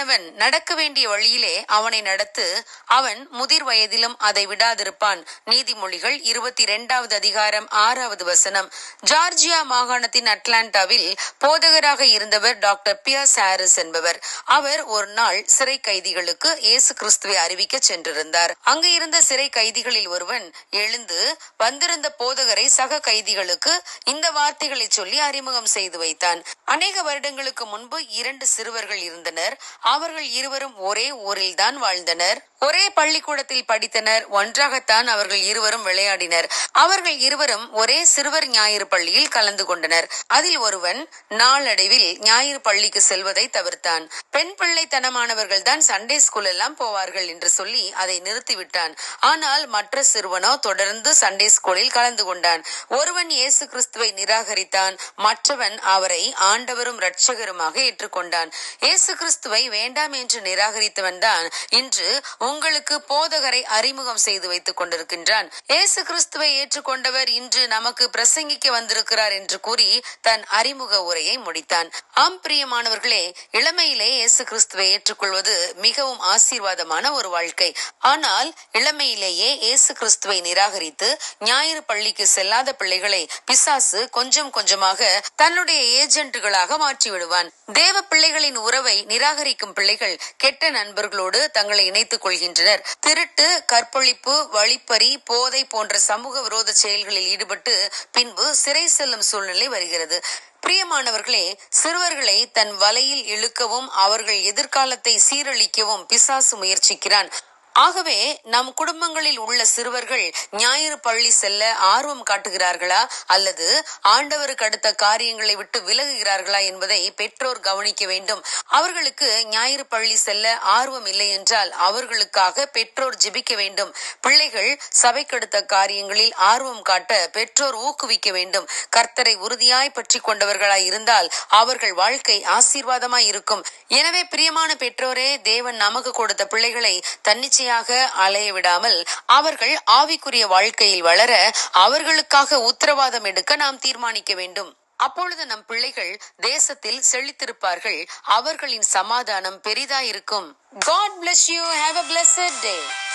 சிறுவனானவன் நடக்க வேண்டிய வழியிலே அவனை நடத்து அவன் முதிர் வயதிலும் அதை விடாதிருப்பான் நீதிமொழிகள் இருபத்தி இரண்டாவது அதிகாரம் ஆறாவது வசனம் ஜார்ஜியா மாகாணத்தின் அட்லாண்டாவில் போதகராக இருந்தவர் டாக்டர் பியர்ஸ் ஹாரிஸ் என்பவர் அவர் ஒரு நாள் சிறை கைதிகளுக்கு இயேசு கிறிஸ்துவை அறிவிக்க சென்றிருந்தார் அங்கு இருந்த சிறை கைதிகளில் ஒருவன் எழுந்து வந்திருந்த போதகரை சக கைதிகளுக்கு இந்த வார்த்தைகளை சொல்லி அறிமுகம் செய்து வைத்தான் அநேக வருடங்களுக்கு முன்பு இரண்டு சிறுவர்கள் இருந்தனர் அவர்கள் இருவரும் ஒரே ஊரில்தான் வாழ்ந்தனர் ஒரே பள்ளிக்கூடத்தில் படித்தனர் ஒன்றாகத்தான் அவர்கள் இருவரும் விளையாடினர் அவர்கள் இருவரும் ஒரே சிறுவர் ஞாயிறு பள்ளியில் கலந்து கொண்டனர் அதில் ஒருவன் நாளடைவில் ஞாயிறு பள்ளிக்கு செல்வதை தவிர்த்தான் பெண் பிள்ளைத்தனமானவர்கள் தான் சண்டே ஸ்கூல் எல்லாம் போவார்கள் என்று சொல்லி அதை நிறுத்திவிட்டான் ஆனால் மற்ற சிறுவனோ தொடர்ந்து சண்டே ஸ்கூலில் கலந்து கொண்டான் ஒருவன் இயேசு கிறிஸ்துவை நிராகரித்தான் மற்றவன் அவரை ஆண்டவரும் இரட்சகருமாக ஏற்றுக்கொண்டான் இயேசு கிறிஸ்துவை வேண்டாம் என்று நிராகரித்தவன் தான் இன்று உங்களுக்கு போதகரை அறிமுகம் செய்து வைத்துக் கொண்டிருக்கின்றான் இயேசு கிறிஸ்துவை ஏற்றுக்கொண்டவர் இன்று நமக்கு பிரசங்கிக்க வந்திருக்கிறார் என்று கூறி தன் அறிமுக உரையை முடித்தான் ஆம் பிரியமானவர்களே இளமையிலே இயேசு கிறிஸ்துவை ஏற்றுக்கொள்வது மிகவும் ஆசீர்வாதமான ஒரு வாழ்க்கை ஆனால் இளமையிலேயே இயேசு கிறிஸ்துவை நிராகரித்து ஞாயிறு பள்ளிக்கு செல்லாத பிள்ளைகளை பிசாசு கொஞ்சம் கொஞ்சமாக தன்னுடைய ஏஜென்ட்டுகளாக மாற்றி விடுவான் தேவ பிள்ளைகளின் உறவை நிராகரிக்கும் பிள்ளைகள் கெட்ட நண்பர்களோடு தங்களை இணைத்துக் கொள்கின்றனர் திருட்டு கற்பழிப்பு வழிப்பறி போதை போன்ற சமூக விரோத செயல்களில் ஈடுபட்டு பின்பு சிறை செல்லும் சூழ்நிலை வருகிறது பிரியமானவர்களே சிறுவர்களை தன் வலையில் இழுக்கவும் அவர்கள் எதிர்காலத்தை சீரழிக்கவும் பிசாசு முயற்சிக்கிறான் ஆகவே நம் குடும்பங்களில் உள்ள சிறுவர்கள் ஞாயிறு பள்ளி செல்ல ஆர்வம் காட்டுகிறார்களா அல்லது ஆண்டவருக்கு அடுத்த காரியங்களை விட்டு விலகுகிறார்களா என்பதை பெற்றோர் கவனிக்க வேண்டும் அவர்களுக்கு ஞாயிறு பள்ளி செல்ல ஆர்வம் இல்லை என்றால் அவர்களுக்காக பெற்றோர் ஜெபிக்க வேண்டும் பிள்ளைகள் சபைக்கடுத்த காரியங்களில் ஆர்வம் காட்ட பெற்றோர் ஊக்குவிக்க வேண்டும் கர்த்தரை உறுதியாய் பற்றி கொண்டவர்களாய் இருந்தால் அவர்கள் வாழ்க்கை ஆசீர்வாதமாய் இருக்கும் எனவே பிரியமான பெற்றோரே தேவன் நமக்கு கொடுத்த பிள்ளைகளை தன்னிச்சையாக அலைய விடாமல் அவர்கள் ஆவிக்குரிய வாழ்க்கையில் வளர அவர்களுக்காக உத்தரவாதம் எடுக்க நாம் தீர்மானிக்க வேண்டும் அப்பொழுது நம் பிள்ளைகள் தேசத்தில் செழித்திருப்பார்கள் அவர்களின் சமாதானம் பெரிதாயிருக்கும் God bless you have a blessed day